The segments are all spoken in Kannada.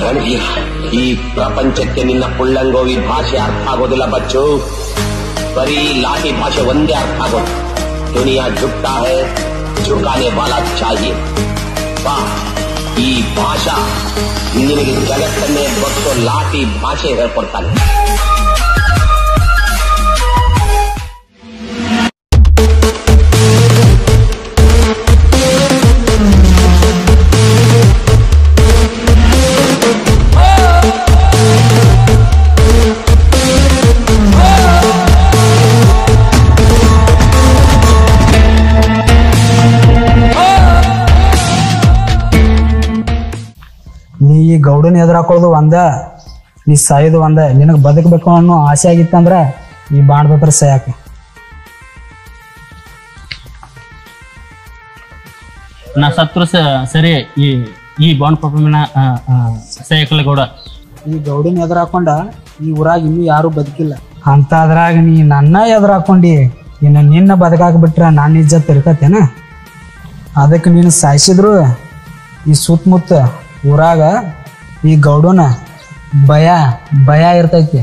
ರಣವೀರ ಈ ಪ್ರಪಂಚಕ್ಕೆ ನಿನ್ನ ಪುಳ್ಳಂಗೋವಿ ಭಾಷೆ ಅರ್ಥ ಆಗೋದಿಲ್ಲ ಬಚ್ಚು ಬರೀ ಲಾಠಿ ಭಾಷೆ ಒಂದೇ ಅರ್ಥ ಆಗೋದು ದುನಿಯಾ ಜುಕ್ತಾ ಹೇ ಜುಕಾನೆ ವಾಲಾ ಚಾಹಿಯೆ ಬಾ ಈ ಭಾಷಾ ನಿನಗೆ ಜಗತ್ತನ್ನೇ ಗೊತ್ತು ಲಾಠಿ ಭಾಷೆ ಹೇಳ್ಕೊಡ್ತಾನೆ ನೀ ಈ ಗೌಡನ ಎದುರಾಕೊಳ್ಳೋದು ಒಂದ ನೀ ಸಾಯೋದು ಒಂದ ನಿನಗೆ ಬದುಕಬೇಕು ಅನ್ನೋ ಆಸೆ ಆಗಿತ್ತಂದ್ರ ಈ ಬಾಂಡ್ ಪೇಪರ್ ಸಾಯಾಕ ನಾ ಸತ್ರು ಸ ಸರಿ ಈ ಈ ಬಾಂಡ್ ಪರ್ಫಾರ್ಮಿನ ಸೈಕಲ್ ಗೌಡ ಈ ಗೌಡನ ಎದುರಾಕೊಂಡ ಈ ಊರಾಗ ಇನ್ನೂ ಯಾರು ಬದುಕಿಲ್ಲ ಅಂತ ಅದ್ರಾಗ ನೀ ನನ್ನ ಎದುರಾಕೊಂಡಿ ಇನ್ನು ನಿನ್ನ ಬದುಕಾಕ ಬಿಟ್ರ ನನ್ನ ಇಜ್ಜತ್ ತಿರ್ಕತ್ತೇನ ಅದಕ್ಕೆ ನೀನು ಸಾಯಿಸಿದ್ರು ಈ ಸುತ್ತಮುತ್ತ ಊರಾಗ ಈ ಗೌಡನ ಭಯ ಭಯ ಇರ್ತೈತಿ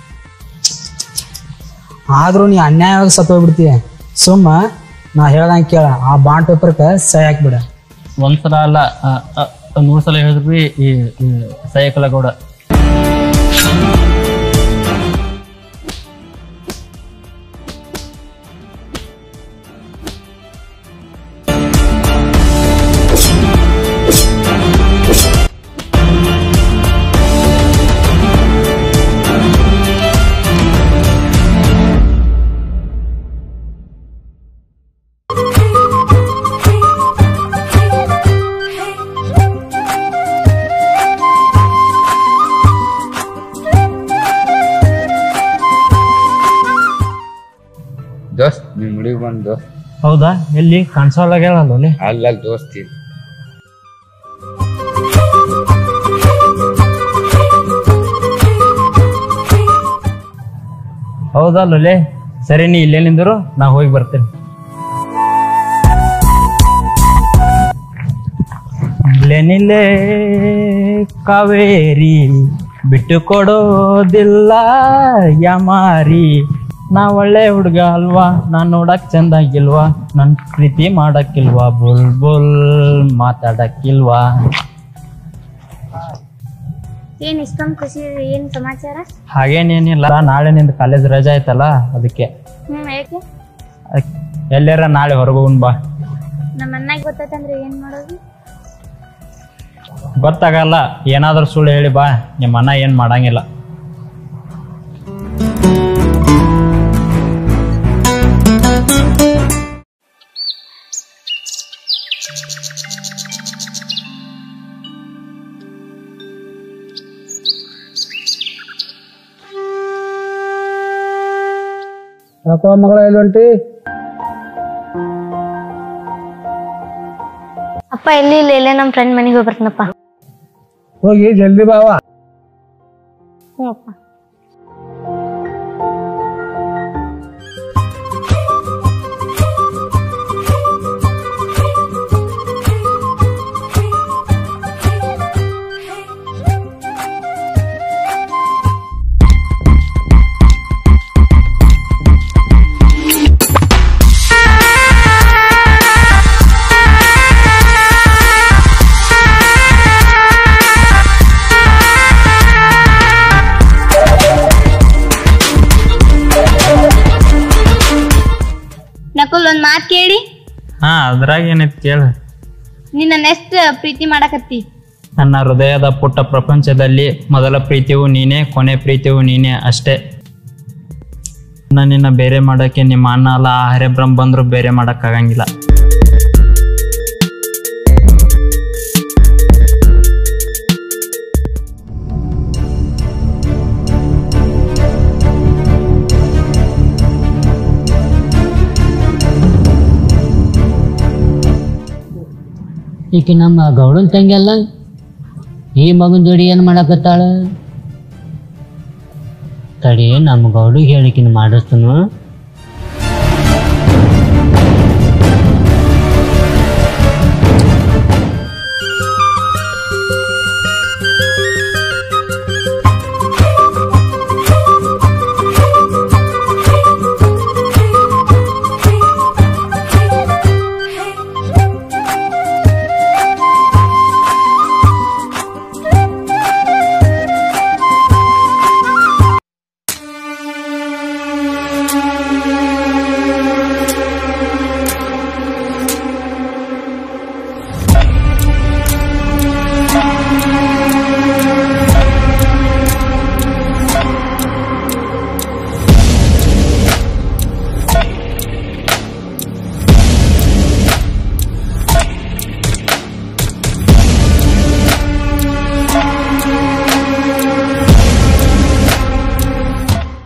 ಆದ್ರೂ ನೀ ಅನ್ಯಾಯವಾಗಿ ಸತ್ತೋಗ್ಬಿಡ್ತೀಯ ಸುಮ್ಮ ನಾ ಹೇಳ್ದಂಗೆ ಕೇಳ ಆ ಬಾಂಡ್ ಪೇಪರ್ಗೆ ಸಹಿ ಹಾಕ್ಬಿಡ ಒಂದ್ಸಲ ಅಲ್ಲ ಆ, ಆ, ನೂರ್ ಸಲ ಹೇಳಿದ್ವಿ ಈ ಈ ಸೈಕಲ್ ಗೌಡ ದೋಸ್ತ್ ನಿಮ್ ಹುಡುಗಿ ಬಂದ್ ದೋಸ್ತ್ ಹೌದಾ ಎಲ್ಲಿ ಕಾಣಿಸೋಲಾಗ್ಯಾಳ ಅಲ್ಲಿ ಅಲ್ಲ ಅಲ್ಲಿ ದೋಸ್ತಿ ಹೌದಾ ಲೊಲೆ ಸರಿ ನೀ ಇಲ್ಲೇ ನಿಂದರು ನಾ ಹೋಗಿ ಬರ್ತೇನೆ ಇಲ್ಲೇನಿಲ್ಲೇ ಕಾವೇರಿ ಬಿಟ್ಟು ಕೊಡೋದಿಲ್ಲ ಯಮಾರಿ ನಾ ಒಳ್ಳೆ ಹುಡುಗ ಅಲ್ವಾ ನಾನ್ ನೋಡಕ್ ಚಂದಾಗಿಲ್ವಾ ನನ್ ಪ್ರೀತಿ ಮಾಡಕ್ಕಿಲ್ವಾ ಬುಲ್ ಬುಲ್ ಮಾತಾಡಕ್ಕಿಲ್ವಾ ಏನ್ ಇಷ್ಟೊಂದ್ ಖುಷಿ ಇದೆ? ಏನ್ ಸಮಾಚಾರ ಹಾಗೇನೇನಿಲ್ಲ ನಾಳೆ ನಿಂದ ಕಾಲೇಜ್ ರಜಾ ಆಯ್ತಲ್ಲ ಅದಕ್ಕೆ ಹ್ಮ್ ಯಾಕೆ ಅಕ್- ಎಲ್ಲಾರ ನಾಳೆ ಹೊರಗೆ ಹೋಗುನ್ ಬಾ ನಮ್ಮ ಅಣ್ಣಗ್ ಗೊತ್ತಾಯ್ತಂದ್ರೆ ಏನ್ ಮಾಡೋದು ಗೊತ್ತಾಗಲ್ಲ ಏನಾದ್ರೂ ಸುಳ್ಳು ಹೇಳಿ ಬಾ ನಿಮ್ಮ ಅಣ್ಣ ಏನ್ ಮಾಡಂಗಿಲ್ಲ ಯಾಕೋ ಮಗಳ ಎಲ್ಲಿ ಹೊಂಟಿ ಅಪ್ಪ ಎಲ್ಲಿ ಇಲ್ಲ ಇಲ್ಲೇ ನಮ್ ಫ್ರೆಂಡ್ ಮನೆಗೆ ಹೋಗಿ ಬರ್ತೀನಪ್ಪ ಹೋಗಿ ಜಲ್ದಿ ಬಾವ ಹ್ಞೂ ಅಪ್ಪ ನಕುಲ್ ಒಂದ್ ಮಾತ್ ಕೇಳಿ ಹಾ ಅದ್ರಾಗ ಏನೈತಿ ಕೇಳ ನಿನ್ನ ನೆಕ್ಸ್ಟ್ ಪ್ರೀತಿ ಮಾಡಕತ್ತಿ ನನ್ನ ಹೃದಯದ ಪುಟ್ಟ ಪ್ರಪಂಚದಲ್ಲಿ ಮೊದಲ ಪ್ರೀತಿಯು ನೀನೇ ಕೊನೆ ಪ್ರೀತಿಯು ನೀನೇ ಅಷ್ಟೇ ನನ್ನ ನಿನ್ನ ಬೇರೆ ಮಾಡಕ್ಕೆ ನಿಮ್ಮ ಅಣ್ಣ ಅಲ್ಲ ಆ ಹರೆಬ್ರಹ್ಮ ಬಂದ್ರು ಬೇರೆ ಮಾಡಕ್ ಆಗಂಗಿಲ್ಲ ಈಕೆ ನಮ್ಮ ಗೌಡನ್ ತಂಗಿ ಅಲ್ಲ ಈ ಮಗನ್ ಜೋಡಿ ಏನು ಮಾಡಕತ್ತಾಳ ತಡಿ ನಮ್ಮ ಗೌಡಿಗೆ ಹೇಳಿಕಿನ ಮಾಡಿಸ್ತನು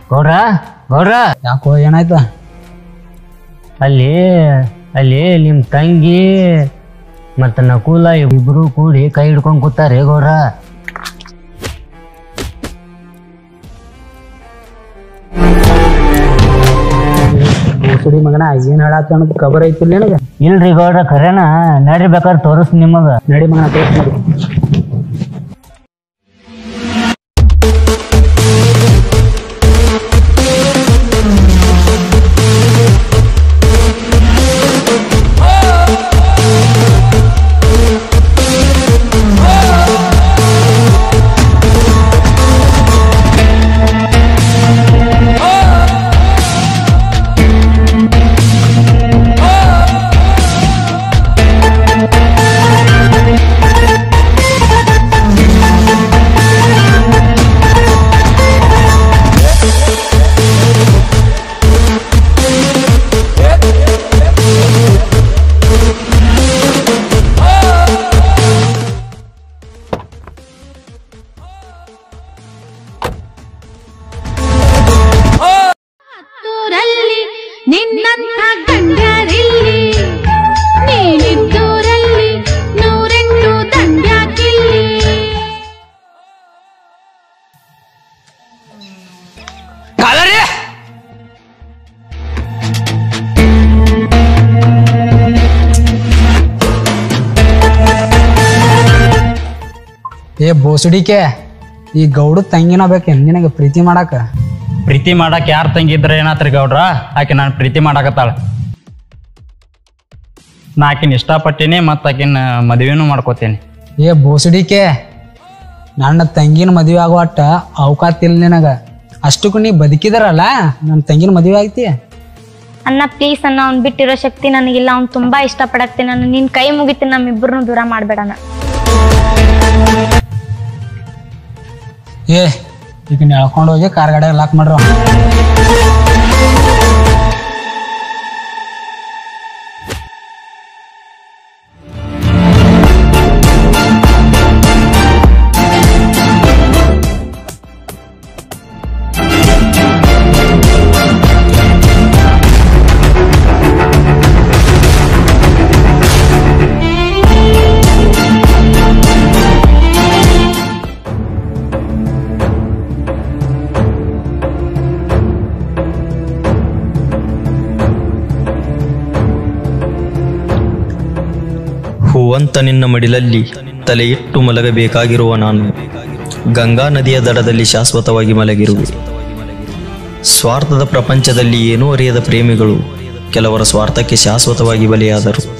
ಗೌಡ್ರ ಗೌಡ್ರ ಯಾಕೋ ಏನಾಯ್ತ ಅಲ್ಲಿ ಅಲ್ಲಿ ನಿಮ್ಮ ತಂಗಿ ಮತ್ತು ನಕುಲ ಇಬ್ರು ಕೂಡಿ ಕೈ ಹಿಡ್ಕೊಂಡು ಕೂತಾರೆ ಗೌಡ್ರ ಬೋಸುಡಿ ಮಗನ ಏನ್ ಹೇಳತ್ತ ಅನ್ನೋದು ಖಬರ್ ಐತಿಲ್ಲ ನಿನಗ ಇಲ್ರಿ ಗೌಡ್ರ ಖರೇನ ನಡ್ರಿ ಬೇಕಾದ್ರೆ ತೋರಿಸ್ ನಿಮಗ ನಡಿ ಮಗನ ತೋರ್ಸ್ ನೋಡಿ ಹತ್ತೂರಲ್ಲಿ ನಿನ್ನಂಥ ಗಂಡ್ಯರಿಲ್ಲಿ ನೀನಿದ್ದೂರಲ್ಲಿ ನೂರೆಂಟು ದಂಡ್ಯಾಕಿಲ್ಲಿ ಏ ಬೋಸುಡಿಕೆ ಈ ಗೌಡ ತಂಗಿನ ಬೇಕೇನ್ ನಿನಗೆ ಪ್ರೀತಿ ಮಾಡಾಕ ಪ್ರೀತಿ ಮಾಡಕ್ ಯಾರು ತಂಗಿದ್ರೆ ಏನಾತ್ರಿ ಗೌಡ್ರ ಆಕೆ ನಾನು ಪ್ರೀತಿ ಮಾಡಾಕತ್ತಾಳ ನಾ ಆಕಿನ ಇಷ್ಟಪಟ್ಟಿನಿ ಮತ್ತು ಆಕಿನ ಮದುವೆನೂ ಮಾಡ್ಕೋತೀನಿ ಏ ಬೋಸುಡಿಕೆ ನನ್ನ ತಂಗಿನ ಮದುವೆ ಆಗೋ ಅಟ್ಟ ಅವಕಾಶ ಇಲ್ಲ ನಿನಗ ಅಷ್ಟಕ್ಕೂ ನೀ ಬದುಕಿದಾರಲ್ಲ ನನ್ನ ತಂಗಿನ ಮದುವೆ ಆಗ್ತಿ ಅಣ್ಣ ಪ್ಲೀಸ್ ಅಣ್ಣ ಅವ್ನ್ ಬಿಟ್ಟಿರೋ ಶಕ್ತಿ ನನಗಿಲ್ಲ ಅವ್ನ್ ತುಂಬಾ ಇಷ್ಟಪಡಕ್ತೀನಿ ನಾನು ನಿನ್ ಕೈ ಮುಗಿತೀನಿ ನಮ್ಮಿಬ್ಬರನ್ನು ದೂರ ಮಾಡ್ಬೇಡಣ್ಣ ಏ ಈಗ ಎಳ್ಕೊಂಡು ಹೋಗಿ ಕಾರ್ ಗಾಡಿಯಾಗ ಲಾಕ್ ಮಾಡ್ರು ಹೂವಂತ ನಿನ್ನ ಮಡಿಲಲ್ಲಿ ತಲೆ ಇಟ್ಟು ಮಲಗಬೇಕಾಗಿರುವ ನಾನು ಗಂಗಾ ನದಿಯ ದಡದಲ್ಲಿ ಶಾಶ್ವತವಾಗಿ ಮಲಗಿರುವೆ ಸ್ವಾರ್ಥದ ಪ್ರಪಂಚದಲ್ಲಿ ಏನೂ ಅರಿಯದ ಪ್ರೇಮಿಗಳು ಕೆಲವರ ಸ್ವಾರ್ಥಕ್ಕೆ ಶಾಶ್ವತವಾಗಿ ಬಲಿಯಾದರು